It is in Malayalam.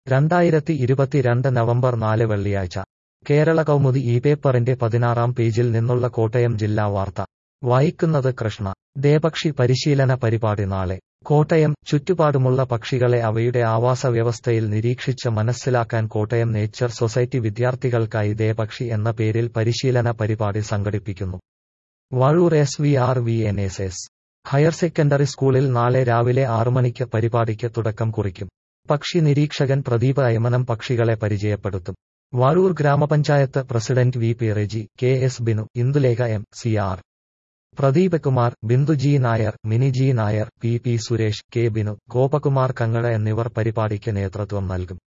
രണ്ടായിരത്തി ഇരുപത്തിരണ്ട് നവംബർ നാല് വെള്ളിയാഴ്ച കേരള കൗമുദി ഈ പേപ്പറിന്റെ പതിനാറാം പേജിൽ നിന്നുള്ള കോട്ടയം ജില്ലാ വാർത്ത വായിക്കുന്നത് കൃഷ്ണ ദേപക്ഷി പരിശീലന പരിപാടി നാളെ കോട്ടയം ചുറ്റുപാടുമുള്ള പക്ഷികളെ അവയുടെ ആവാസ വ്യവസ്ഥയിൽ നിരീക്ഷിച്ച് മനസ്സിലാക്കാൻ കോട്ടയം നേച്ചർ സൊസൈറ്റി വിദ്യാർത്ഥികൾക്കായി ദേപക്ഷി എന്ന പേരിൽ പരിശീലന പരിപാടി സംഘടിപ്പിക്കുന്നു Vazhoor S V R V N S S higher secondary സ്കൂളിൽ നാളെ രാവിലെ ആറു മണിക്ക് പരിപാടിക്ക് തുടക്കം കുറിക്കും പക്ഷി നിരീക്ഷകൻ പ്രദീപ് അയമനം പക്ഷികളെ പരിചയപ്പെടുത്തും വാഴൂർ ഗ്രാമപഞ്ചായത്ത് president V P Reji K S Binu Indulekha M C R Pradeep Kumar Bindu G Nair Mini G Nair P P Suresh K Binu Gopakumar Kangada എന്നിവർ പരിപാടിക്ക് നേതൃത്വം നൽകും